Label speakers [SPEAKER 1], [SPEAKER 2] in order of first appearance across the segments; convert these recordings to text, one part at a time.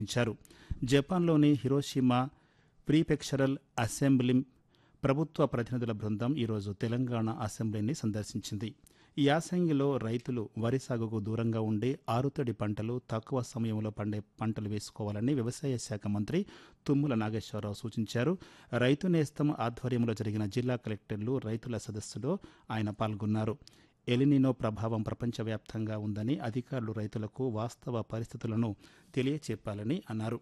[SPEAKER 1] ఇచ్చారు జపాన్లోని Hiroshima ప్రీపెక్షరల్ assembly ప్రభుత్వ ప్రతినిధుల బృందం ఈరోజు తెలంగాణ అసెంబ్లీని సందర్శించింది ఈ యాసంగిలో రైతులు వరి సాగుకు దూరంగా ఉండి ఆరుతడి పంటలు తక్కువ సమయంలో పండే పంటలు వేసుకోవాలని వ్యవసాయ శాఖ మంత్రి తుమ్మల నాగేశ్వరరావు సూచించారు రైతు నేస్తం ఆధ్వర్యంలో జరిగిన జిల్లా కలెక్టర్లు రైతుల సదస్సులో ఆయన పాల్గొన్నారు ఎలినినో ప్రభావం ప్రపంచవ్యాప్తంగా ఉందని అధికారులు రైతులకు వాస్తవ పరిస్థితులను తెలియచెప్పాలని అన్నారు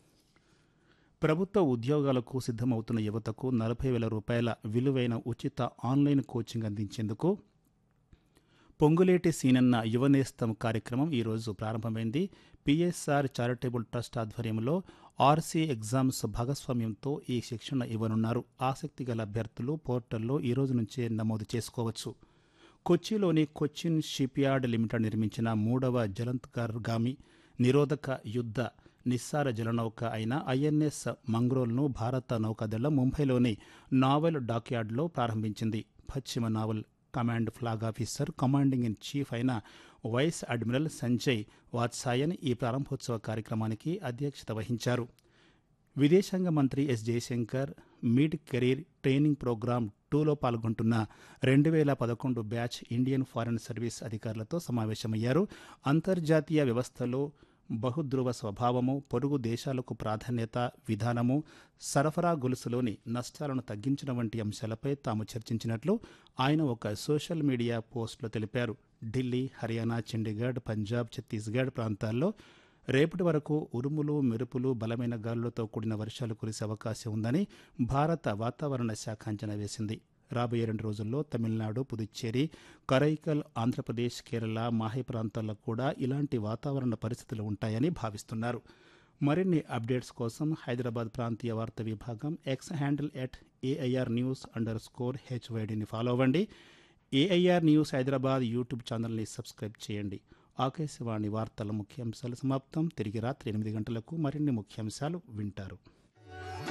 [SPEAKER 1] ప్రభుత్వ ఉద్యోగాలకు సిద్ధమవుతున్న యువతకు నలభై వేల రూపాయల విలువైన ఉచిత ఆన్లైన్ కోచింగ్ అందించేందుకు పొంగులేటి సీనన్న యువనేస్తం కార్యక్రమం ఈరోజు ప్రారంభమైంది పిఎస్ఆర్ చారిటబుల్ ట్రస్ట్ ఆధ్వర్యంలో ఆర్సీ ఎగ్జామ్స్ భాగస్వామ్యంతో ఈ శిక్షణ ఇవ్వనున్నారు ఆసక్తి గల అభ్యర్థులు పోర్టల్లో ఈ రోజు నుంచే నమోదు చేసుకోవచ్చు కొచ్చిలోని కొచ్చిన్ షిప్యార్డ్ లిమిటెడ్ నిర్మించిన మూడవ జలంతర్గామి నిరోధక యుద్ధ నిస్సార జలనౌక అయిన ఐఎన్ఎస్ మంగ్రోల్ను భారత నౌకాదళం ముంబైలోని నావల్ డాక్యార్డ్లో ప్రారంభించింది పశ్చిమ naval command flag officer commanding in chief అయిన వైస్ అడ్మిరల్ సంజయ్ వాత్సాయన్ ఈ ప్రారంభోత్సవ కార్యక్రమానికి అధ్యక్షత వహించారు విదేశాంగ మంత్రి S Jaishankar mid career training programme టూలో పాల్గొంటున్న రెండు వేల పదకొండు బ్యాచ్ ఇండియన్ ఫారెన్ సర్వీస్ అధికారులతో సమావేశమయ్యారు అంతర్జాతీయ వ్యవస్థలో బహుధ్రువ స్వభావము పొరుగు దేశాలకు ప్రాధాన్యత విధానము సరఫరా గొలుసులోని నష్టాలను తగ్గించడం వంటి అంశాలపై తాము చర్చించినట్లు ఆయన ఒక సోషల్ మీడియా పోస్టులో తెలిపారు ఢిల్లీ హర్యానా చండీగఢ్ పంజాబ్ ఛత్తీస్గఢ్ ప్రాంతాల్లో రేపటి వరకు ఉరుములు మెరుపులు బలమైన గాలులతో కూడిన వర్షాలు కురిసే అవకాశం ఉందని భారత వాతావరణ శాఖ అంచనా వేసింది రాబోయే రెండు రోజుల్లో తమిళనాడు పుదుచ్చేరి కరైకల్ ఆంధ్రప్రదేశ్ కేరళ మాహే ప్రాంతాల్లో కూడా ఇలాంటి వాతావరణ పరిస్థితులు ఉంటాయని భావిస్తున్నారు మరిన్ని అప్డేట్స్ కోసం హైదరాబాద్ ప్రాంతీయ వార్తా విభాగం X handle at AIR news underscore హెచ్వైడిని ఫాలో అవ్వండి ఏఐఆర్ న్యూస్ హైదరాబాద్ యూట్యూబ్ ఛానల్ని సబ్స్క్రైబ్ చేయండి ఆకాశవాణి వార్తల ముఖ్యాంశాలు సమాప్తం తిరిగి రాత్రి ఎనిమిది గంటలకు మరిన్ని ముఖ్యాంశాలు వింటారు